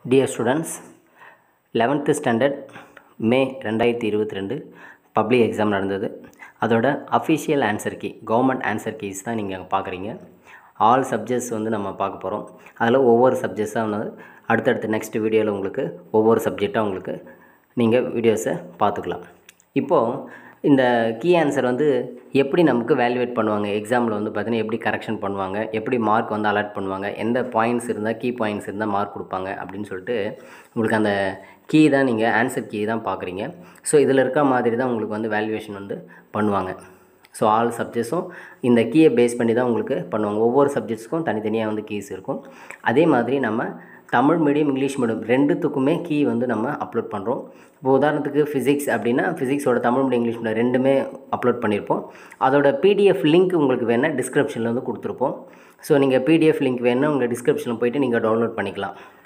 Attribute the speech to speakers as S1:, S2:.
S1: dear students eleventh standard May ரெண்டாயிரத்தி இருபத்தி ரெண்டு பப்ளிக் எக்ஸாம் நடந்தது அதோட official answer key government answer keys தான் நீங்கள் பார்க்குறீங்க ஆல் சப்ஜெக்ட்ஸ் வந்து நம்ம பார்க்க போகிறோம் அதில் ஒவ்வொரு சப்ஜெக்ட்ஸாக வந்து அடுத்தடுத்த நெக்ஸ்ட் வீடியோவில் உங்களுக்கு ஒவ்வொரு சப்ஜெக்டாக உங்களுக்கு நீங்கள் வீடியோஸை பார்த்துக்கலாம் இப்போது இந்த கீ ஆன்சர் வந்து எப்படி நமக்கு வேல்யூவேட் பண்ணுவாங்க எக்ஸாமில் வந்து பார்த்தீங்கன்னா எப்படி கரெக்ஷன் பண்ணுவாங்க எப்படி மார்க் வந்து அலாட் பண்ணுவாங்க எந்த பாயிண்ட்ஸ் இருந்தால் கீ பாயிண்ட்ஸ் இருந்தால் மார்க் கொடுப்பாங்க அப்படின்னு சொல்லிட்டு உங்களுக்கு அந்த கீ தான் நீங்கள் ஆன்சர் கீ தான் பார்க்குறீங்க ஸோ இதில் இருக்க மாதிரி தான் உங்களுக்கு வந்து வேல்யூவேஷன் வந்து பண்ணுவாங்க ஸோ ஆல் சப்ஜெக்ட்ஸும் இந்த கீயை பேஸ் பண்ணி தான் உங்களுக்கு பண்ணுவாங்க ஒவ்வொரு சப்ஜெக்ட்ஸ்க்கும் தனித்தனியாக வந்து கீஸ் இருக்கும் அதே மாதிரி நம்ம தமிழ் மீடியம் இங்கிலீஷ் மீடியம் ரெண்டுத்துக்குமே கீ வந்து நம்ம அப்லோட் பண்ணுறோம் இப்போ உதாரணத்துக்கு ஃபிசிக்ஸ் அப்படின்னா ஃபிசிக்ஸோட தமிழ் மீடியம் இங்கிலீஷ் மீடியம் ரெண்டுமே அப்லோட் பண்ணியிருப்போம் அதோட பிடிஎஃப் லிங்க் உங்களுக்கு வேணால் டிஸ்கிரிப்ஷனில் வந்து கொடுத்துருப்போம் ஸோ நீங்கள் பிடிஎஃப் லிங்க் வேணும்னா உங்கள் டிஸ்கிரிப்ஷனில் போயிட்டு நீங்கள் டவுன்லோட் பண்ணிக்கலாம்